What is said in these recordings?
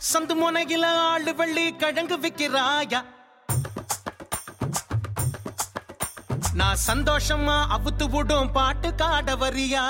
சந்து முனையில ஆளு வெள்ளி கிழங்கு விக்கிறாயா நான் சந்தோஷமா அவுத்து விடும் பாட்டு காட வரியா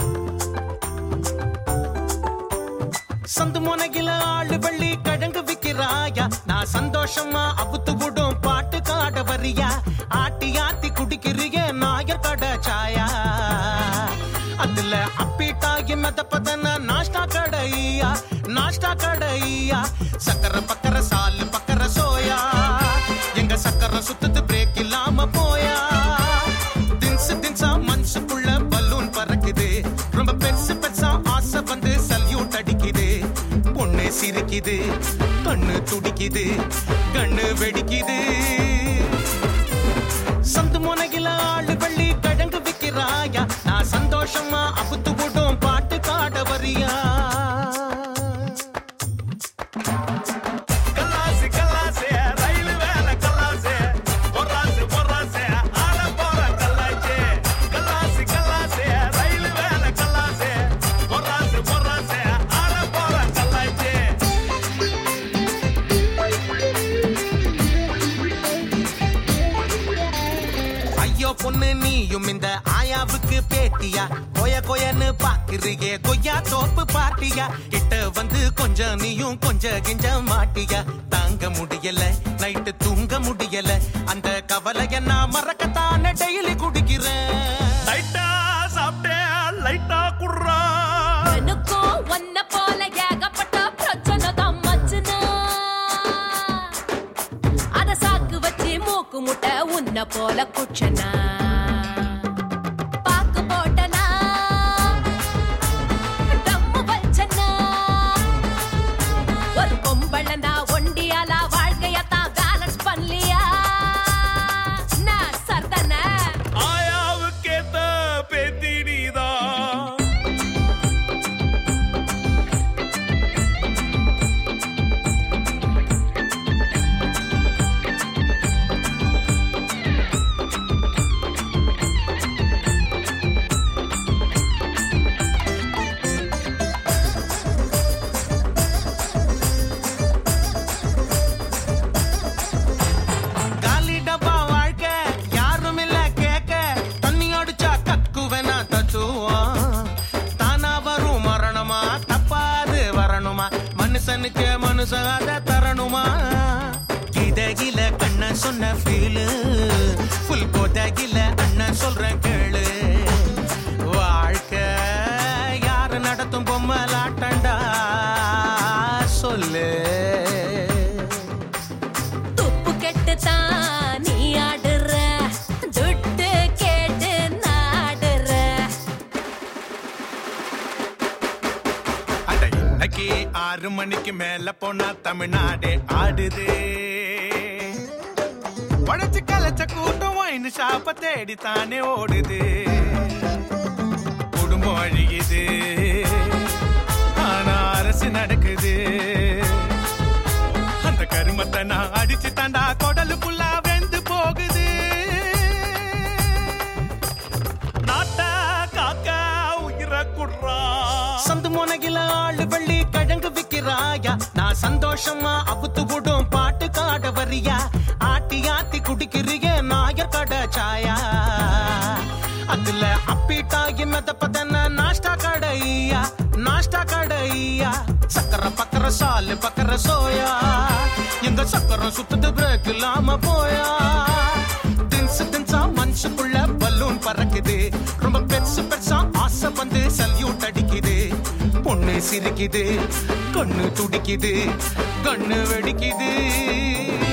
சந்து முனையில ஆளு வெள்ளி கிழங்கு விக்கிறாயா நான் சந்தோஷமா அவுத்து விடும் பாட்டு காட வரியா ஆட்டி ஆத்தி குடிக்கிறிய நாயர் கடை சாயா அதுல அப்பீட்டாகி மெதப்பதன நாஷ்டா கடையா நாஷ்டா கடையா சக்கர பக்கர சாலு பக்கர சோயா எங்க சக்கர சுத்துது பிரேக் இல்லாம போயா தின்சு தின்சா மனசுக்குள்ள பலூன் பறக்குது ரொம்ப பெருசு பெருசா ஆசை வந்து சல்யூட் அடிக்குது பொண்ணு சிரிக்குது கண்ணு துடிக்குது கண்ணு வெடிக்குது சந்து முனையில ஆளு வெள்ளி கிழங்கு விக்கிறாயா நான் சந்தோஷமா அபுத்து விடும் பாட்டு காட வரியா கல்லாசி கல்லாசி ரயில் வேலை கல்லாசி பொறாசு பொறாசு ஆட போற கல்லாச்சி கல்லாசி கல்லாசி ரயில் வேலை கல்லாசி பொறாசு பொறாசு ஆட போற கல்லாச்சி ஐயோ பொண்ணு நீயும் இந்த ஆயாவுக்கு பேட்டியா கொய கொயன்னு பாக்குறியே கொய்யா தோப்பு பாட்டியா கிட்ட வந்து கொஞ்சம் நீயும் கொஞ்சம் கிஞ்ச மாட்டியா தாங்க முடியல நைட்டு தூங்க முடியல அந்த கவலைய நான் மறக்கத்தானே டெய்லி குடிக்கிறேன் லைட்டா சாப்பிட்டேன் லைட்டா குடுறா எனக்கும் உன்னை போல ஏகப்பட்ட பிரச்சனை தான் மச்சுனா. அத சாக்கு வச்சு மூக்கு முட்டை உன்னை போல குச்சனா பாக்கு போட்டனா தம்மு வச்சனா ஒரு பொம்பளனா ஒண்டியாலா வாழ்க்கையத்தான் பேலன்ஸ் பண்ணலியா நான் சர்தனை ஆயாவுக்கேத்த பேத்தி நீதான் காலி டப்பா வாழ்க்கை யாரும் இல்ல கேட்க தண்ணி அடிச்சா கக்குவனா தத்துவம் தானா வரும் மரணமா தப்பாது வரணுமா மனுஷனுக்கு மனுஷன் அதை தரணுமா இதகில கண்ண சொன்ன ஃபீலு ஃபுல் போதகில அண்ணன் சொல்றேன் கேளு வாழ்க்கை யாரு நடத்தும் பொம்மலாட்டண்டா சொல்லு துப்பு கெட்டு தான் நீ ஆடுற துட்டு கேட்டு நாடுற அட இன்னைக்கு ஆறு மணிக்கு மேல போனா தமிழ்நாடு ஆடுது உடச்சு கலைச்ச கூட்டம் வாயின் ஷாப்ப தேடி தானே ஓடுது குடும்பம் அழியுது ஆனா அரசு நடக்குது அந்த கருமத்தை நான் அடிச்சு தாண்டா கொடலு புல்லா வெந்து போகுது நாட்ட காக்க உயிரை குடுறா சந்து முனையில ஆளு வெள்ளி கிழங்கு விக்கிறாயா நான் சந்தோஷமா அவுத்து விடும் பாட்டு காட வரியா ஆட்டி ஆத்தி குடிக்கிறிய நாயர் கடை சாயா அதுல அப்பீட்டாகி மெதப்பதன நாஷ்டா கடையா நாஷ்டா கடையா சக்கர பக்கர சாலு பக்கர சோயா எங்க சக்கரம் சுத்துது பிரேக் இல்லாம போயா தின்சு தின்சா மனசுக்குள்ள பலூன் பறக்குது ரொம்ப பெருசு பெருசா ஆசை வந்து சல்யூட் அடிக்குது பொண்ணு சிரிக்குது கண்ணு துடிக்குது கண்ணு வெடிக்குது